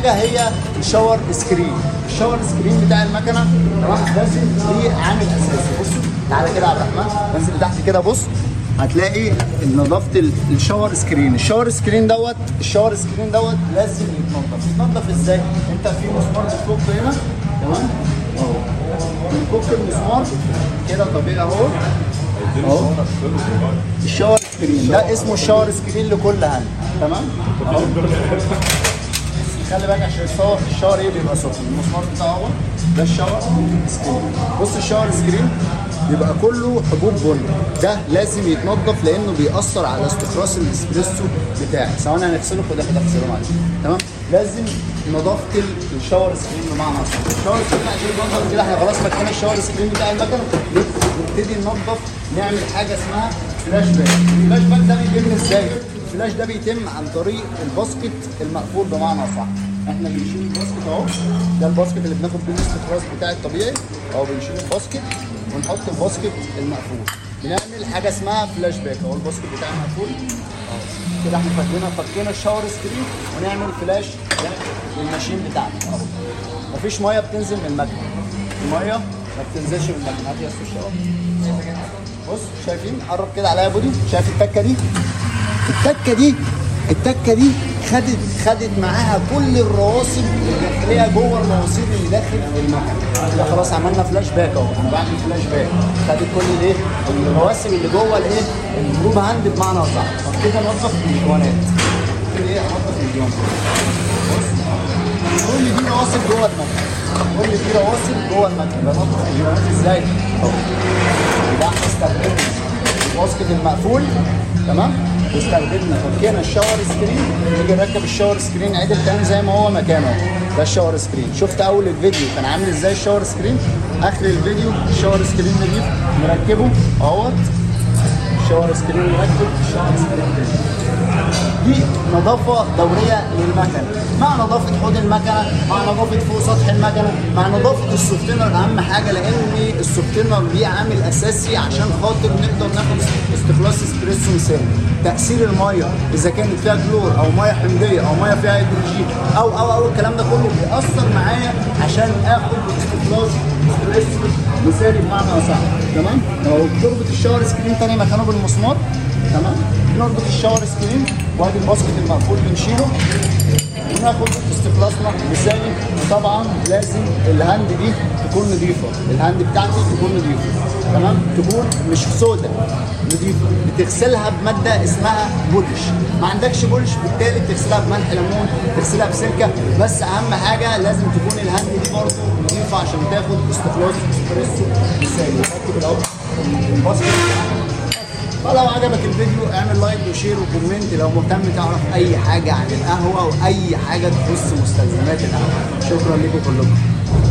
حاجه هي الشاور سكرين الشاور سكرين بتاع المكنه تمام لازم ليه عامل اساسي بصوا تعالى كده يا عبد الرحمن انزل تحت كده بص هتلاقي نظافه ال- الشاور سكرين الشاور سكرين دوت الشاور سكرين دوت لازم يتنضف يتنضف ازاي انت في مسمار بتفك هنا تمام اهو بنفك المسمار كده طبيعي اهو اهو الشاور سكرين ده اسمه الشاور سكرين لكل هاند تمام اهو خلي بالك عشان الصور الشاور ايه بيبقى سخن المسمار بتاعه اهو ده الشاور سكرين بص الشاور سكرين بيبقى كله حبوب بني ده لازم يتنضف لانه بيأثر على استخلاص الاسبريسو بتاعك سواء هنغسله كده كده اغسله معلش تمام لازم نظافه الشاور سكرين بمعنى اصح الشاور سكرين عشان يتنضف كده احنا خلاص مكان الشاور سكرين بتاع المكنه نبتدي ننضف نعمل حاجه اسمها فلاش باك الفلاش باك ده بيتم ازاي؟ الفلاش ده بيتم عن طريق الباسكت المقفول بمعنى اصح احنا بنشيل الباسكت اهو ده الباسكت اللي بناخد بيه الاستخلاص بتاع الطبيعي اهو بنشيل الباسكت ونحط الباسكت المقفول بنعمل حاجه اسمها فلاش باك اهو الباسكت بتاعي مقفول اهو كده احنا فكينا فكينا الشاور سكرين ونعمل فلاش باك للماشين بتاعنا اهو مفيش ميه بتنزل من المكنه الميه ما بتنزلش من المكنه هات يا أستاذ الشاور بص شايفين قرب كده عليا بودي شايف التكه دي التكه دي التكه دي خدت خدت معاها كل الرواسب الداخليه جوه المواسير اللي داخل المكنه كده خلاص عملنا فلاش باك اهو انا بعمل فلاش باك خدت كل الايه الرواسب اللي جوه الايه الجروب هاند بمعنى اصح طب كده ننظف الاسطوانات كده ايه انظف الجوانات بص كل دي رواسب جوه المكنه كل دي رواسب جوه المكنه بنظف الجوانات ازاي؟ اهو يبقى احنا استخدمنا الباسكت المقفول تمام واستخدمنا فكينا الشاور سكرين نيجي نركب الشاور سكرين عدل تاني زي ما هو مكانه ده الشاور سكرين شفت اول الفيديو كان عامل ازاي الشاور سكرين اخر الفيديو الشاور سكرين نجيب نركبه اهوت الشاور سكرين نركب الشاور سكرين تاني دي نظافه دوريه للمكنه مع نظافه حوض المكنه مع نظافه فوق سطح المكنه مع نظافه السوفتينر اهم حاجه لان السوفتينر ليه عامل اساسي عشان خاطر نقدر ناخد استخلاص اسبريسو مثالي تاثير الميه اذا كانت فيها كلور او ميه حمضيه او ميه فيها هيدروجين او او او الكلام ده كله بيأثر معايا عشان اخد استخلاص اسبريسو مثالي بمعنى اصح تمام لو تربط الشاور سكرين تاني مكانه بالمسمار تمام نربط الشاور سكرين وادي الباسكت المقفول بنشيله وناخد استخلاصنا مثالي طبعا لازم الهاند دي تكون نظيفه الهاند بتاعتي تكون نظيفه تمام تكون مش سودة نظيفه بتغسلها بماده اسمها بولش ما عندكش بولش بالتالي بتغسلها بملح ليمون تغسلها بسركه بس اهم حاجه لازم تكون الهاند دي برضه نظيفه عشان تاخد استخلاص اسبريسو مثالي ركب الاول الباسكت فلو عجبك الفيديو اعمل لايك وشير وكومنت لو مهتم تعرف اي حاجه عن القهوه واي حاجه تخص مستلزمات القهوه شكرا لكم كلكم